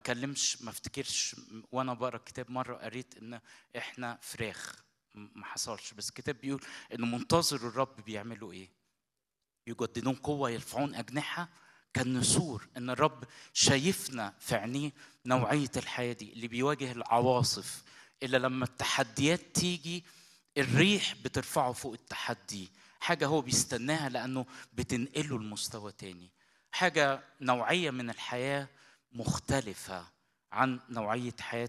اتكلمش ما افتكرش وانا بقرا الكتاب مره قريت ان احنا فراخ ما حصلش بس الكتاب بيقول ان منتظر الرب بيعملوا ايه يجددون قوه يرفعون اجنحه كالنسور ان الرب شايفنا في عينيه نوعيه الحياه دي اللي بيواجه العواصف الا لما التحديات تيجي الريح بترفعه فوق التحدي حاجه هو بيستناها لانه بتنقله لمستوى تاني حاجه نوعيه من الحياه مختلفه عن نوعيه حياه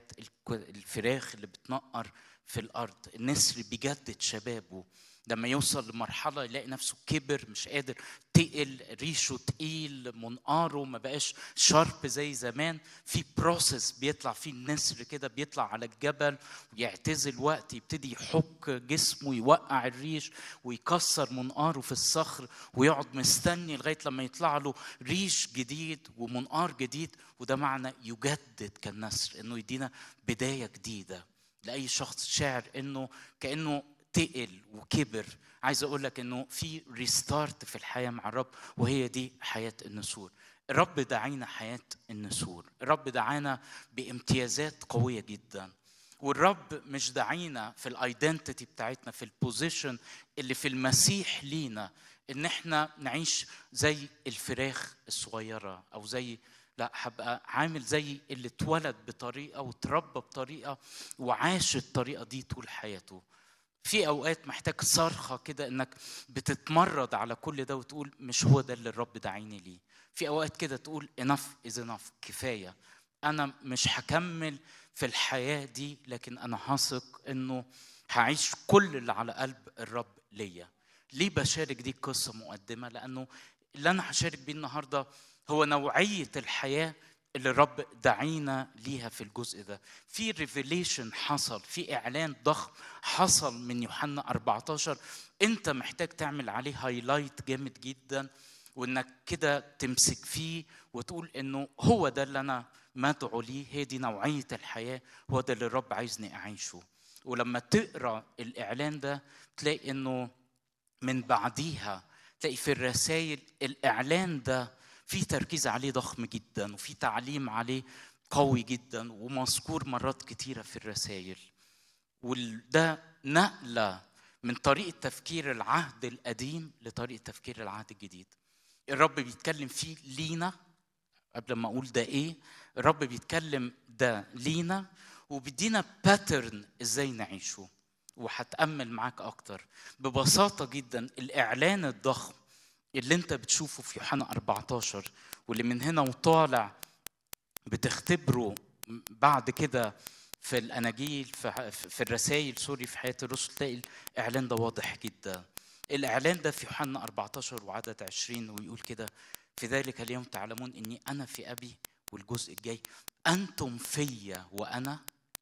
الفراخ اللي بتنقر في الارض النسر بيجدد شبابه لما يوصل لمرحلة يلاقي نفسه كبر مش قادر تقل ريشه تقيل منقاره ما بقاش شارب زي زمان في بروسيس بيطلع فيه النسر كده بيطلع على الجبل ويعتزل وقت يبتدي يحك جسمه يوقع الريش ويكسر منقاره في الصخر ويقعد مستني لغاية لما يطلع له ريش جديد ومنقار جديد وده معنى يجدد كالنسر انه يدينا بداية جديدة لأي شخص شاعر انه كأنه تقل وكبر عايز اقول لك انه في ريستارت في الحياه مع الرب وهي دي حياه النسور الرب دعينا حياه النسور الرب دعانا بامتيازات قويه جدا والرب مش دعينا في الايدنتيتي بتاعتنا في البوزيشن اللي في المسيح لينا ان احنا نعيش زي الفراخ الصغيره او زي لا هبقى عامل زي اللي اتولد بطريقه وتربى بطريقه وعاش الطريقه دي طول حياته في اوقات محتاج صرخه كده انك بتتمرد على كل ده وتقول مش هو ده اللي الرب دعيني ليه في اوقات كده تقول enough is enough كفايه انا مش هكمل في الحياه دي لكن انا هثق انه هعيش كل اللي على قلب الرب ليا ليه بشارك دي قصه مقدمه لانه اللي انا هشارك بيه النهارده هو نوعيه الحياه اللي الرب دعينا ليها في الجزء ده في ريفيليشن حصل في اعلان ضخم حصل من يوحنا 14 انت محتاج تعمل عليه هايلايت جامد جدا وانك كده تمسك فيه وتقول انه هو ده اللي انا مدعو ليه هي دي نوعيه الحياه هو ده اللي الرب عايزني اعيشه ولما تقرا الاعلان ده تلاقي انه من بعديها تلاقي في الرسائل الاعلان ده في تركيز عليه ضخم جدا وفي تعليم عليه قوي جدا ومذكور مرات كتيرة في الرسائل وده نقلة من طريقة تفكير العهد القديم لطريقة تفكير العهد الجديد الرب بيتكلم فيه لينا قبل ما أقول ده إيه الرب بيتكلم ده لينا وبيدينا باترن إزاي نعيشه وهتأمل معاك أكتر ببساطة جدا الإعلان الضخم اللي انت بتشوفه في يوحنا 14 واللي من هنا وطالع بتختبره بعد كده في الاناجيل في الرسائل سوري في حياه الرسل تلاقي الاعلان ده واضح جدا الاعلان ده في يوحنا 14 وعدد 20 ويقول كده في ذلك اليوم تعلمون اني انا في ابي والجزء الجاي انتم فيا وانا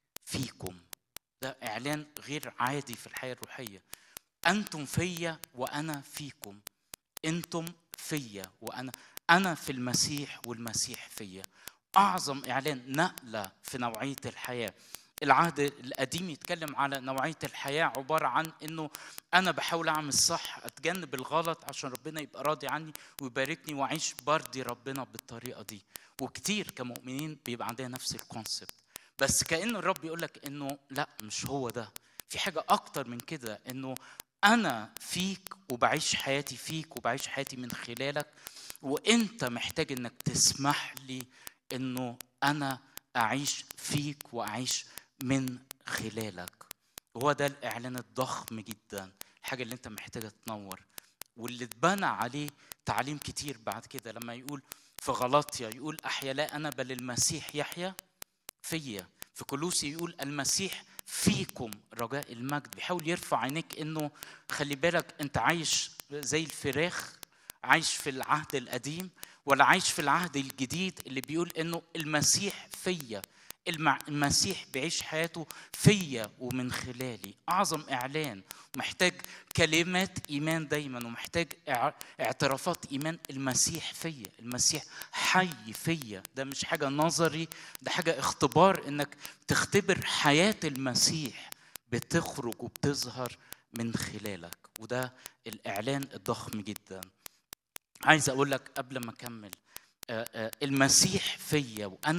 فيكم ده اعلان غير عادي في الحياه الروحيه انتم فيا وانا فيكم انتم فيا وانا انا في المسيح والمسيح فيا اعظم اعلان نقله في نوعيه الحياه العهد القديم يتكلم على نوعيه الحياه عباره عن انه انا بحاول اعمل صح اتجنب الغلط عشان ربنا يبقى راضي عني ويباركني واعيش برضي ربنا بالطريقه دي وكتير كمؤمنين بيبقى عندنا نفس الكونسبت بس كان الرب يقول لك انه لا مش هو ده في حاجه اكتر من كده انه انا فيك وبعيش حياتي فيك وبعيش حياتي من خلالك وانت محتاج انك تسمح لي انه انا اعيش فيك واعيش من خلالك وهو ده الاعلان الضخم جدا الحاجه اللي انت محتاجه تنور واللي اتبنى عليه تعليم كتير بعد كده لما يقول في غلطيا يقول احيا لا انا بل المسيح يحيا فيا في كلوسي يقول المسيح فيكم رجاء المجد بيحاول يرفع عينيك انه خلي بالك انت عايش زي الفراخ عايش في العهد القديم ولا عايش في العهد الجديد اللي بيقول انه المسيح فيا المسيح بيعيش حياته فيا ومن خلالي اعظم اعلان محتاج كلمات ايمان دايما ومحتاج اعترافات ايمان المسيح فيا المسيح حي فيا ده مش حاجه نظري ده حاجه اختبار انك تختبر حياه المسيح بتخرج وبتظهر من خلالك وده الاعلان الضخم جدا عايز اقول لك قبل ما اكمل المسيح فيا وانا